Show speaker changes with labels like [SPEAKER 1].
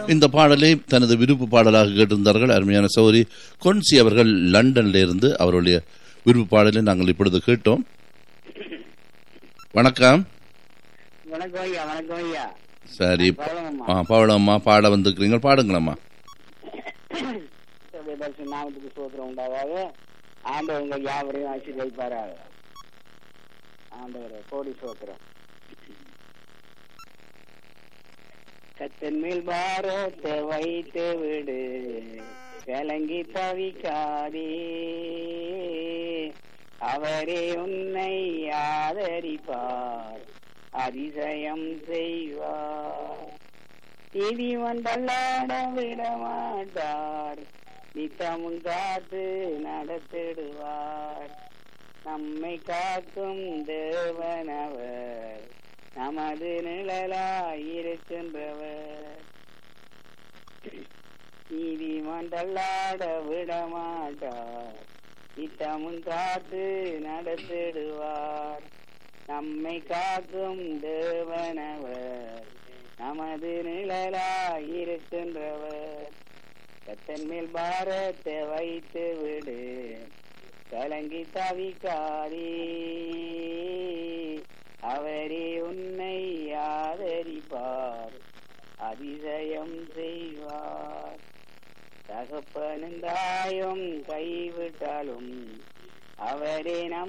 [SPEAKER 1] இந்த பாடலை தனது விருப்பு பாடலாக கேட்டிருந்தார்கள் அருமையான சௌரி கொன்சி அவர்கள் லண்டன்ல இருந்து அவருடைய விருப்பு பாடலை நாங்கள் இப்பொழுது கேட்டோம் வணக்கம்
[SPEAKER 2] வணக்கம் ஐயா வணக்கம் ஐயா
[SPEAKER 1] சரி
[SPEAKER 2] பழகம்மா
[SPEAKER 1] ஆ பவளம்மா பாட வந்திருக்கிறீங்க பாடுங்களம்மா
[SPEAKER 2] பரிசு நாமத்துக்கு சோத்திரம் உண்டாகாது ஆண்டவர் உங்கள் யாவரையும் ஆசீர்வதிப்பாராக ஆண்டவர் கோடி சோத்திரம் கத்தன் மேல் பாரத்தை வைத்து விடு கலங்கி தவிக்காதே அவரே உன்னை ஆதரிப்பார் அதிசயம் செய்வார் நீதிமன் தள்ளாட விட மாட்டார் நித்தமும் காத்து நடத்திடுவார் நம்மை காக்கும் தேவனவர் நமது நிழலாயிருக்கின்றவர் நீதிமன் தள்ளாட விட மாட்டார் நித்தமும் காத்து நடத்திடுவார் நம்மை காக்கும் தேவனவர் நமது நிழலாயிருக்கின்றவர் கத்தன் மேல் பாரத்தை வைத்து விடு கலங்கி தவிக்காதே அவரே உன்னை ஆதரிப்பார் அதிசயம் செய்வார் தகப்பனும் தாயும் கைவிட்டாலும் அவரே நம்